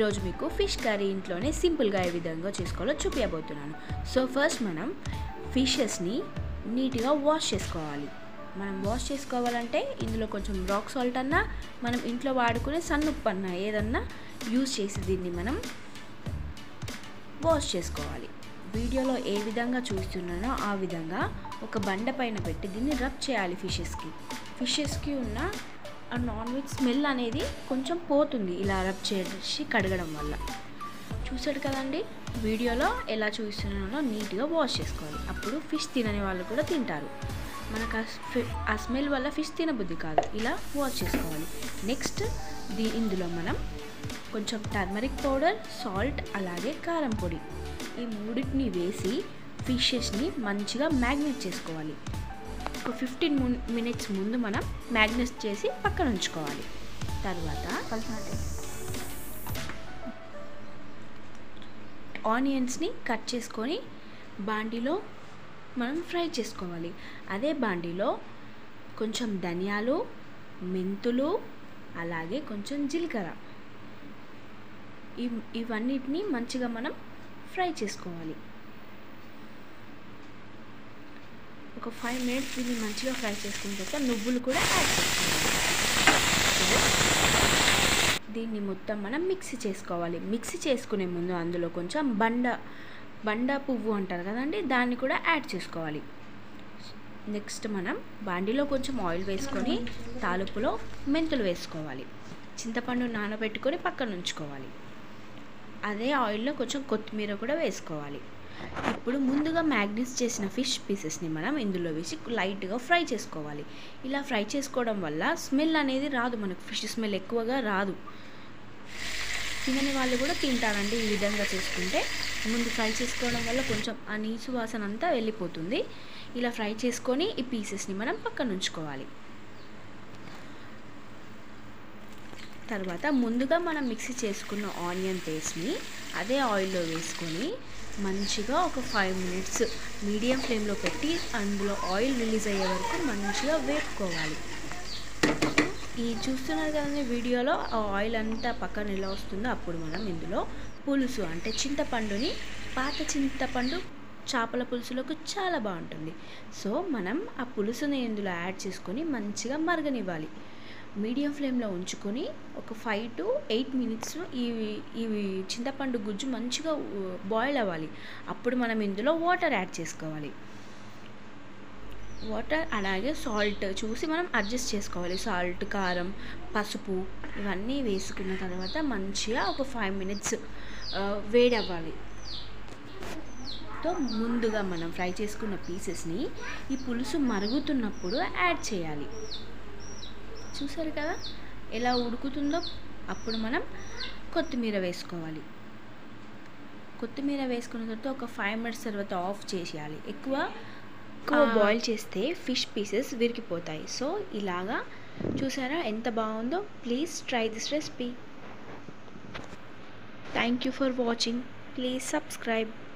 ఈరోజు మీకు fish curry ఇంట్లోనే సింపుల్గా ఏ విధంగా చేసుకోవాలో చూపించబోతున్నాను సో ఫస్ట్ మనం ఫిషెస్ని నీట్గా వాష్ చేసుకోవాలి మనం వాష్ చేసుకోవాలంటే ఇందులో కొంచెం రాక్ సాల్ట్ అన్నా మనం ఇంట్లో వాడుకునే సన్నుప్పు అన్నా ఏదన్నా యూజ్ చేసి దీన్ని మనం వాష్ చేసుకోవాలి వీడియోలో ఏ విధంగా చూస్తున్నానో ఆ విధంగా ఒక బండ పైన పెట్టి దీన్ని రబ్ చేయాలి ఫిషెస్కి ఫిషెస్కి ఉన్న ఆ నాన్ వెజ్ స్మెల్ అనేది కొంచెం పోతుంది ఇలా రబ్ చేసి కడగడం వల్ల చూసాడు కదండి వీడియోలో ఎలా చూస్తున్నానో నీట్గా వాష్ చేసుకోవాలి అప్పుడు ఫిష్ తినని వాళ్ళు కూడా తింటారు మనకు ఆ ఫి- ఆ స్మెల్ వల్ల ఫిష్ తినబుద్ధి కాదు ఇలా వాష్ చేసుకోవాలి నెక్స్ట్ దీ ఇందులో మనం కొంచెం టర్మరిక్ పౌడర్ సాల్ట్ అలాగే కారం పొడి ఈ మూడింటిని వేసి ఫిషెస్ని మంచిగా మ్యాగ్నేట్ చేసుకోవాలి ఒక ఫిఫ్టీన్ మినిట్స్ ముందు మనం మ్యాగ్నేట్ చేసి పక్కన ఉంచుకోవాలి తర్వాత ఆనియన్స్ని కట్ చేసుకొని బాండీలో మనం ఫ్రై చేసుకోవాలి అదే బాండీలో కొంచెం ధనియాలు మెంతులు అలాగే కొంచెం జీలకర్ర ఇవ్- ఇవన్నిటిని మంచిగా మనం ఫ్రై చేసుకోవాలి ఒక ఫైవ్ మినిట్స్ దీన్ని మంచిగా ఫ్రై చేసుకున్న తర్వాత నువ్వులు కూడా యాడ్ చేసుకోవాలి దీన్ని మొత్తం మనం మిక్సీ చేసుకోవాలి మిక్సీ చేసుకునే ముందు అందులో కొంచెం బండ బండ పువ్వు అంటారు కదండి దాన్ని కూడా యాడ్ చేసుకోవాలి నెక్స్ట్ మనం బాండీలో కొంచెం ఆయిల్ వేసుకొని తాలింపులో మెంతులు వేసుకోవాలి చింతపండు నానబెట్టుకొని పక్కన ఉంచుకోవాలి అదే ఆయిల్లో కొంచెం కొత్తిమీర కూడా వేసుకోవాలి ఇప్పుడు ముందుగా మ్యాగ్నెట్స్ చేసిన ఫిష్ పీసెస్ని మనం ఇందులో వేసి లైట్గా ఫ్రై చేసుకోవాలి ఇలా ఫ్రై చేసుకోవడం వల్ల స్మెల్ అనేది రాదు మనకు ఫిష్ స్మెల్ ఎక్కువగా రాదు తినని వాళ్ళు కూడా తింటారండి ఈ విధంగా చేసుకుంటే ముందు ఫ్రై చేసుకోవడం వల్ల కొంచెం ఆ నీసు వాసన అంతా వెళ్ళిపోతుంది ఇలా ఫ్రై చేసుకొని ఈ పీసెస్ని మనం పక్కన ఉంచుకోవాలి తర్వాత ముందుగా మనం మిక్సీ చేసుకున్న ఆనియన్ పేస్ట్ని అదే ఆయిల్లో వేసుకొని మంచిగా ఒక ఫైవ్ మినిట్స్ మీడియం ఫ్లేమ్లో పెట్టి అందులో ఆయిల్ రిలీజ్ అయ్యే వరకు మంచిగా వేపుకోవాలి ఈ చూస్తున్నారు కదండి వీడియోలో ఆ ఆయిల్ అంతా పక్కన ఎలా వస్తుందో అప్పుడు మనం ఇందులో పులుసు అంటే చింతపండుని పాత చింతపండు చేపల పులుసులకు చాలా బాగుంటుంది సో మనం ఆ పులుసుని ఇందులో యాడ్ చేసుకొని మంచిగా మరగనివ్వాలి మీడియం ఫ్లేమ్లో ఉంచుకొని ఒక ఫైవ్ టు ఎయిట్ మినిట్స్ ఈ ఈ చింతపండు గుజ్జు మంచిగా బాయిల్ అవ్వాలి అప్పుడు మనం ఇందులో వాటర్ యాడ్ చేసుకోవాలి వాటర్ అలాగే సాల్ట్ చూసి మనం అడ్జస్ట్ చేసుకోవాలి సాల్ట్ కారం పసుపు ఇవన్నీ వేసుకున్న తర్వాత మంచిగా ఒక ఫైవ్ మినిట్స్ వేడి అవ్వాలి తో ముందుగా మనం ఫ్రై చేసుకున్న పీసెస్ని ఈ పులుసు మరుగుతున్నప్పుడు యాడ్ చేయాలి చూసారు కదా ఎలా ఉడుకుతుందో అప్పుడు మనం కొత్తిమీర వేసుకోవాలి కొత్తిమీర వేసుకున్న తర్వాత ఒక ఫైవ్ మినిట్స్ తర్వాత ఆఫ్ చేసేయాలి ఎక్కువ ఎక్కువ బాయిల్ చేస్తే ఫిష్ పీసెస్ విరిగిపోతాయి సో ఇలాగా చూసారా ఎంత బాగుందో please try this recipe thank you for watching please subscribe